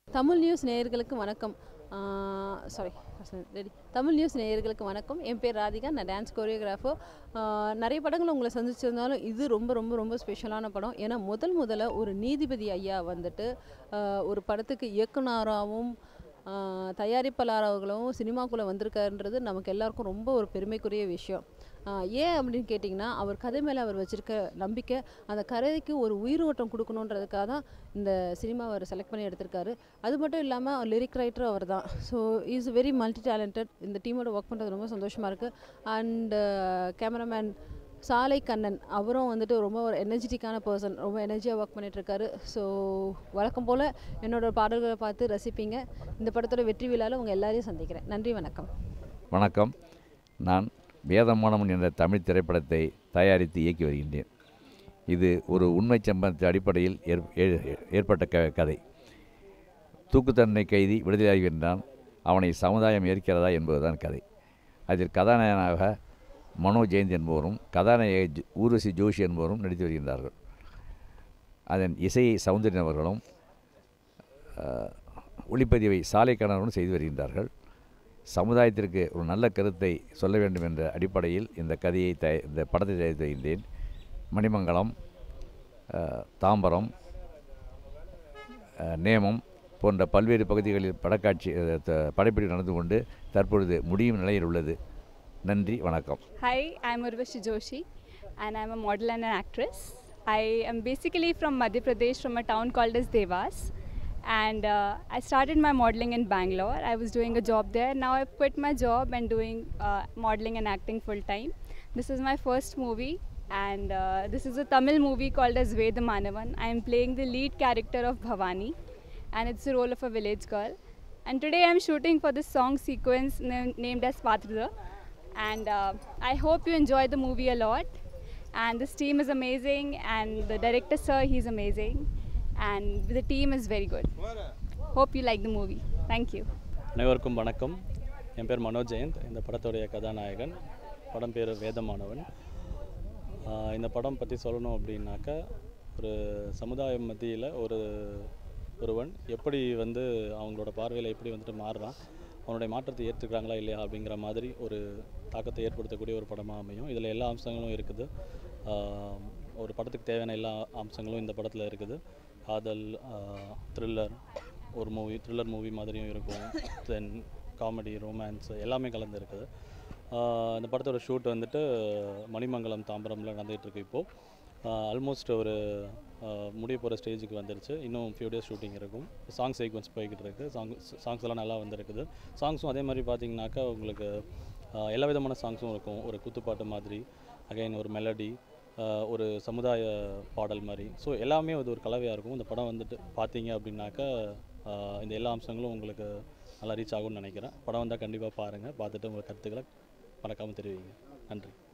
Tamil news நேயர்களுக்கு வணக்கம் sorry ready Tamil news நேயர்களுக்கு வணக்கம் என் பேர் ராதிகா நான் டான்ஸ் கோரியோகிராஃபர் நிறைய படங்கள் உங்களை சந்திச்சிருந்தாலும் இது ரொம்ப ரொம்ப ரொம்ப ஸ்பெஷலான படம் ஏன்னா முதல் முதல்ல ஒரு நீதிபதி ஐயா வந்துட்டு ஆஹ், ஒரு படத்துக்கு இயக்குனராகவும் ஆஹ், தயாரிப்பாளராகவும் சினிமாக்குள்ளே வந்திருக்காருன்றது நமக்கு எல்லாருக்கும் ரொம்ப ஒரு பெருமைக்குரிய விஷயம் ஆஹ், ஏன் அப்படின்னு கேட்டிங்கன்னா அவர் கதை மேலே அவர் வச்சிருக்க நம்பிக்கை அந்த கதைக்கு ஒரு உயிரோட்டம் கொடுக்கணுன்றதுக்காக தான் இந்த சினிமாவை அவர் செலக்ட் பண்ணி எடுத்திருக்காரு அது மட்டும் இல்லாமல் லிரிக் ரைட்டரும் அவர் தான் so is very multi talented இந்த டீமோட ஒர்க் பண்ணுறது ரொம்ப சந்தோஷமாக இருக்குது அண்டு கேமராமேன் சாலை கண்ணன் அவரும் வந்துட்டு ரொம்ப ஒரு எனர்ஜெட்டிக்கான பர்சன் ரொம்ப எனர்ஜியாக ஒர்க் பண்ணிகிட்ருக்காரு ஸோ வழக்கம் போல் என்னோட பாடல்களை பார்த்து ரசிப்பீங்க இந்த படத்தோட வெற்றி விழாவில் உங்கள் எல்லாரையும் சந்திக்கிறேன் நன்றி வணக்கம் வணக்கம் நான் வேதமானவன் என்ற தமிழ் திரைப்படத்தை தயாரித்து இயக்கி வருகின்றேன் இது ஒரு உண்மை சம்பவத்தின் அடிப்படையில் ஏற் ஏ- ஏற்பட்ட க கதை தூக்கு தண்டனை கைதி விடுதலையாகின்றான் அவனை சமுதாயம் ஏற்கிறதா என்பதுதான் கதை அதில் கதாநாயகனாக மனோ ஜெயந்த் என்பவரும் கதாநாயகி ஜ- ஊர்வசி ஜோஷி என்பவரும் நடித்து வருகின்றார்கள் அதன் இசையை சௌந்தரியன் அவர்களும் அஹ், ஒளிப்பதிவை சாலை கணவரும் செய்து வருகின்றார்கள் சமுதாயத்திற்கு ஒரு நல்ல கருத்தை சொல்ல வேண்டும் என்ற அடிப்படையில் இந்த கதையை த இந்த படத்தை தயாரித்து வருகின்றேன் மணிமங்கலம் அஹ், தாம்பரம் அஹ், நேமம் போன்ற பல்வேறு பகுதிகளில் படக்காட்சி அஹ், த- படப்பிடிப்பு நடந்து கொண்டு தற்பொழுது முடியும் நிலையில் உள்ளது நன்றி வணக்கம் Hi, I'm Urvashi Joshi and I'm a model and an actress. I am basically from Madhya Pradesh from a town called as Devas. And uh, I started my modeling in Bangalore. I was doing a job there. Now I've quit my job and doing uh, modeling and acting full time. This is my first movie and uh, this is a Tamil movie called as Veda Manavan. I am playing the lead character of Bhavani and it's the role of a village girl. And today I'm shooting for this song sequence na- named as Patrida and uh, I hope you enjoy the movie a lot. And this team is amazing, and the director sir, he's amazing, and the team is very good. Hope you like the movie. Thank you. அனைவருக்கும் வணக்கம் என் பேர் மனோஜ் ஜெயந்த் இந்த படத்துடைய கதாநாயகன் படம் பேர் வேதமானவன் ஆஹ் இந்த படம் பற்றி சொல்லணும் அப்படின்னாக்கா ஒரு சமுதாய மத்தியில் ஒரு ஒருவன் எப்படி வந்து அவங்களோட பார்வையில் எப்படி வந்துட்டு மாறுறான் அவனுடைய மாற்றத்தை ஏற்றுக்கிறாங்களா இல்லையா அப்படிங்கிற மாதிரி ஒரு தாக்கத்தை ஏற்படுத்தக்கூடிய ஒரு படமாக அமையும் இதில் எல்லா அம்சங்களும் இருக்குது ஆஹ் ஒரு படத்துக்கு தேவையான எல்லா அம்சங்களும் இந்த படத்தில் இருக்குது காதல் த்ரில்லர் ஒரு மூவி த்ரில்லர் மூவி மாதிரியும் இருக்கும் தென் காமெடி ரொமான்ஸ் எல்லாமே கலந்து இருக்குது ஆஹ் இந்த படத்தோட ஷூட் வந்துட்டு மணிமங்கலம் தாம்பரமில் நடந்துகிட்டு இருக்கு இப்போது ஆல்மோஸ்ட் ஒரு ஆஹ் முடிய போகிற ஸ்டேஜுக்கு வந்துருச்சு இன்னும் ஃபியூ டேஸ் ஷூட்டிங் இருக்கும் சாங் சீக்வன்ஸ் போய்கிட்டு இருக்கு சாங் சாங்ஸ் எல்லாம் நல்லா வந்திருக்குது சாங்ஸும் அதே மாதிரி பார்த்தீங்கன்னாக்கா உங்களுக்கு ஆஹ் எல்லா விதமான சாங்ஸும் இருக்கும் ஒரு குத்துப்பாட்டு மாதிரி அகைன் ஒரு மெலடி ஒரு சமுதாய பாடல் மாதிரி ஸோ எல்லாமே அது ஒரு கலவையாக இருக்கும் இந்த படம் வந்துட்டு பார்த்தீங்க அப்படின்னாக்கா ஆஹ் இந்த எல்லா அம்சங்களும் உங்களுக்கு நல்லா ரீச் ஆகும்னு நினைக்கிறேன் படம் வந்தால் கண்டிப்பாக பாருங்கள் பார்த்துட்டு உங்கள் கருத்துக்களை மறக்காமல் தெரிவிங்க நன்றி